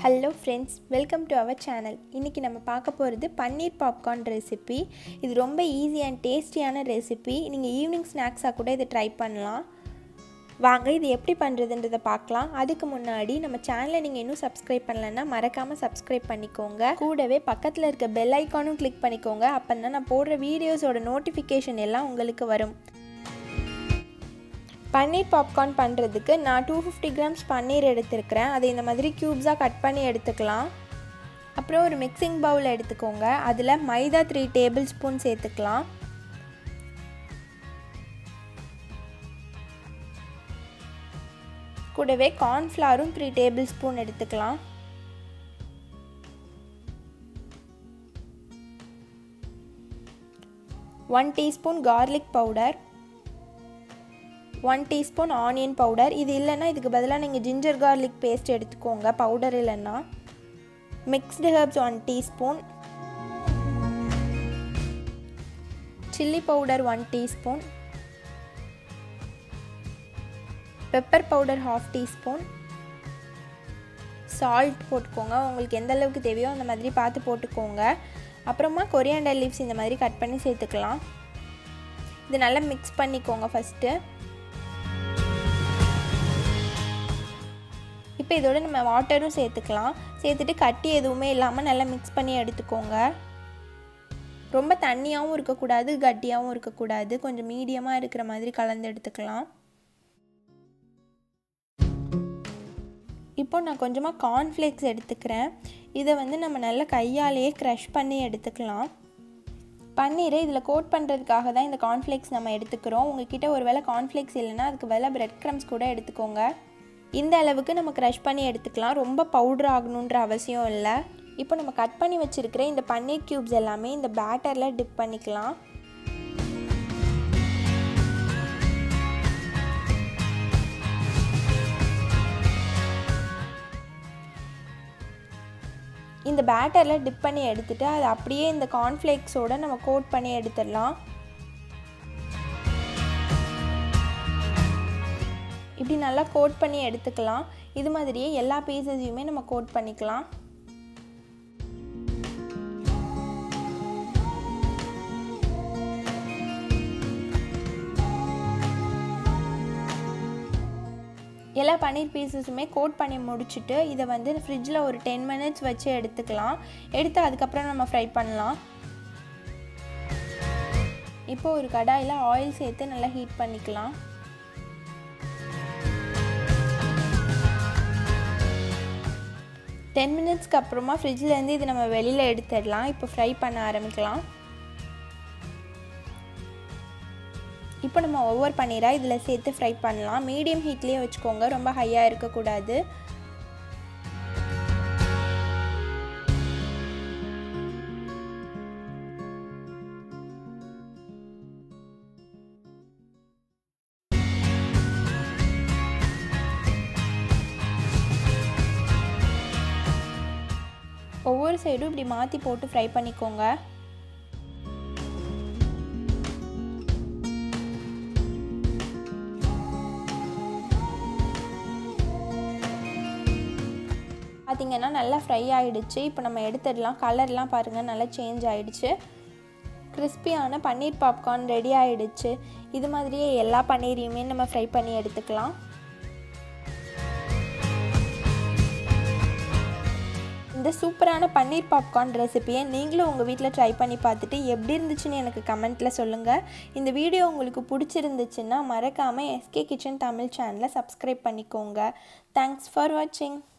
hello friends welcome to our channel இன்றைக்கி நம்ம பார்க்க போகிறது பன்னீர் பாப்கார்ன் ரெசிபி இது ரொம்ப ஈஸி அண்ட் டேஸ்டியான ரெசிபி நீங்கள் ஈவினிங் ஸ்நாக்ஸாக கூட இதை ட்ரை பண்ணலாம் வாங்க இது எப்படி பண்ணுறதுன்றதை பார்க்கலாம் அதுக்கு முன்னாடி நம்ம சேனலை நீங்கள் இன்னும் சப்ஸ்கிரைப் பண்ணலன்னா மறக்காமல் சப்ஸ்கிரைப் பண்ணிக்கோங்க கூடவே பக்கத்தில் இருக்க பெல் ஐக்கானும் கிளிக் பண்ணிக்கோங்க அப்போ தான் நான் போடுற வீடியோஸோட நோட்டிஃபிகேஷன் எல்லாம் உங்களுக்கு வரும் பன்னீர் பாப்கார்ன் பண்ணுறதுக்கு நான் டூ ஃபிஃப்டி கிராம்ஸ் பன்னீர் எடுத்துருக்கிறேன் அதை இந்த மாதிரி க்யூப்ஸாக கட் பண்ணி எடுத்துக்கலாம் அப்புறம் ஒரு மிக்சிங் பவுல் எடுத்துக்கோங்க அதில் மைதா த்ரீ டேபிள் ஸ்பூன் சேர்த்துக்கலாம் கூடவே கார்ன்ஃப்ளவரும் த்ரீ டேபிள் ஸ்பூன் எடுத்துக்கலாம் one teaspoon garlic powder one teaspoon onion powder இது இல்லைன்னா இதுக்கு பதிலாக நீங்கள் ஜிஞ்சர் கார்லிக் பேஸ்ட் எடுத்துக்கோங்க பவுடர் இல்லைன்னா mixed herbs one teaspoon chilli powder one teaspoon pepper powder half teaspoon salt போட்டுக்கோங்க உங்களுக்கு எந்த அளவுக்கு தேவையோ அந்த மாதிரி பார்த்து போட்டுக்கோங்க அப்புறமா கொரியாண்டர் லீவ்ஸ் இந்த மாதிரி கட் பண்ணி சேர்த்துக்கலாம் இது நல்லா மிக்ஸ் பண்ணிக்கோங்க ஃபஸ்ட்டு இப்போ இதோட நம்ம வாட்டரும் சேர்த்துக்கலாம் சேர்த்துட்டு கட்டி எதுவுமே இல்லாமல் நல்லா மிக்ஸ் பண்ணி எடுத்துக்கோங்க ரொம்ப தண்ணியாகவும் இருக்கக்கூடாது கட்டியாகவும் இருக்கக்கூடாது கொஞ்சம் மீடியமாக இருக்கிற மாதிரி கலந்து எடுத்துக்கலாம் இப்போ நான் கொஞ்சமாக கார்ன்ஃப்ளேக்ஸ் எடுத்துக்கிறேன் இதை வந்து நம்ம நல்லா கையாலேயே க்ரஷ் பண்ணி எடுத்துக்கலாம் பன்னீரை இதில் கோட் பண்ணுறதுக்காக தான் இந்த கார்ன்ஃப்ளேக்ஸ் நம்ம எடுத்துக்கிறோம் உங்ககிட்ட ஒரு வேளை கார்ன்ஃப்ளேக்ஸ் இல்லைன்னா அதுக்கு வேலை பிரெட் க்ரம்ஸ் கூட எடுத்துக்கோங்க இந்த அளவுக்கு நம்ம க்ரஷ் பண்ணி எடுத்துக்கலாம் ரொம்ப பவுட்ரு ஆகணுன்ற அவசியம் இல்லை இப்போ நம்ம கட் பண்ணி வச்சுருக்கிற இந்த பன்னீர் க்யூப்ஸ் எல்லாமே இந்த பேட்டரில் டிப் பண்ணிக்கலாம் இந்த பேட்டரில் டிப் பண்ணி எடுத்துகிட்டு அதை அப்படியே இந்த கார்ன்ஃப்ளேக்ஸோடு நம்ம கோட் பண்ணி எடுத்துடலாம் இப்படி நல்லா கோட் பண்ணி எடுத்துக்கலாம் இது மாதிரியே எல்லா பீசஸையுமே நம்ம கோட் பண்ணிக்கலாம் எல்லா பன்னீர் பீசஸுமே கோட் பண்ணி முடிச்சுட்டு இதை வந்து ஃப்ரிட்ஜில் ஒரு டென் மினிட்ஸ் வச்சு எடுத்துக்கலாம் எடுத்து அதுக்கப்புறம் நம்ம ஃப்ரை பண்ணலாம் இப்போ ஒரு கடாயில் ஆயில் சேர்த்து நல்லா ஹீட் பண்ணிக்கலாம் டென் மினிட்ஸ்க்கு அப்புறமா ஃப்ரிட்ஜ்லேருந்து இது நம்ம வெளியில் எடுத்துடலாம் இப்போ ஃப்ரை பண்ண ஆரம்பிக்கலாம் இப்போ நம்ம ஒவ்வொரு பன்னீராக இதில் சேர்த்து ஃப்ரை பண்ணலாம் மீடியம் ஹீட்லேயே வச்சுக்கோங்க ரொம்ப ஹையாக இருக்கக்கூடாது ஒவ்வொரு சைடும் இப்படி மாற்றி போட்டு ஃப்ரை பண்ணிக்கோங்க பார்த்திங்கன்னா நல்லா ஃப்ரை ஆகிடுச்சு இப்போ நம்ம எடுத்துடலாம் கலர்லாம் பாருங்கள் நல்லா சேஞ்ச் ஆகிடுச்சு கிறிஸ்பியான பன்னீர் பாப்கார்ன் ரெடி ஆகிடுச்சு இது மாதிரியே எல்லா பன்னீரையுமே நம்ம ஃப்ரை பண்ணி எடுத்துக்கலாம் இந்த சூப்பரான பன்னீர் பாப்கார்ன் ரெசிப்பியை நீங்களும் உங்கள் வீட்டில் ட்ரை பண்ணி பார்த்துட்டு எப்படி இருந்துச்சுன்னு எனக்கு கமெண்ட்டில் சொல்லுங்கள் இந்த வீடியோ உங்களுக்கு பிடிச்சிருந்துச்சுன்னா மறக்காமல் எஸ்கே கிச்சன் தமிழ் சேனலை சப்ஸ்கிரைப் பண்ணிக்கோங்க தேங்க்ஸ் ஃபார் வாட்சிங்